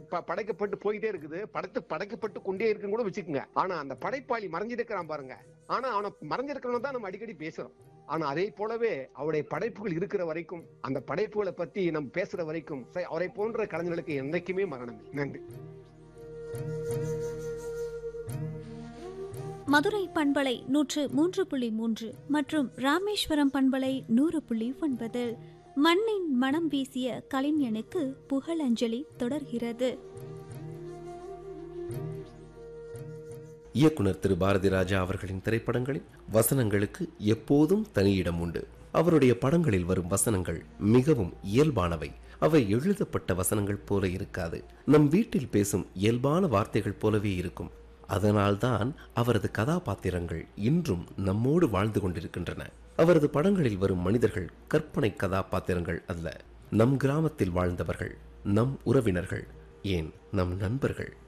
ப- படைக்கப்பட்டு போயிட்டே இருக்குது படைத்து படைக்கப்பட்டு கொண்டே இருக்குன்னு கூட வச்சுக்கோங்க ஆனா அந்த படைப்பாளி மறைஞ்சிருக்கிறான் பாருங்க ஆனா அவனை மறைஞ்சிருக்கிறவன் தான் நம்ம அடிக்கடி பேசுறோம் ஆனா அதே போலவே அவருடைய படைப்புகள் இருக்கிற வரைக்கும் அந்த படைப்புகளை பத்தி நம்ம பேசுற வரைக்கும் ச- அவரை போன்ற கலைஞர்களுக்கு என்னைக்குமே மரணம் இல்லை. நன்றி மதுரை பண்பலை நூற்று மூன்று புள்ளி மூன்று மற்றும் ராமேஸ்வரம் பண்பலை நூறு புள்ளி ஒன்பது மண்ணின் மனம் வீசிய கலைஞனுக்கு புகழஞ்சலி தொடர்கிறது இயக்குனர் திரு பாரதி ராஜா அவர்களின் திரைப்படங்களில் வசனங்களுக்கு எப்போதும் தனி இடம் உண்டு அவருடைய படங்களில் வரும் வசனங்கள் மிகவும் இயல்பானவை அவை எழுதப்பட்ட வசனங்கள் போல இருக்காது நம் வீட்டில் பேசும் இயல்பான வார்த்தைகள் போலவே இருக்கும் அதனால்தான் அவரது கதாபாத்திரங்கள் இன்றும் நம்மோடு வாழ்ந்து கொண்டிருக்கின்றன அவரது படங்களில் வரும் மனிதர்கள் கற்பனை கதாபாத்திரங்கள் அல்ல நம் கிராமத்தில் வாழ்ந்தவர்கள் நம் உறவினர்கள் ஏன் நம் நண்பர்கள்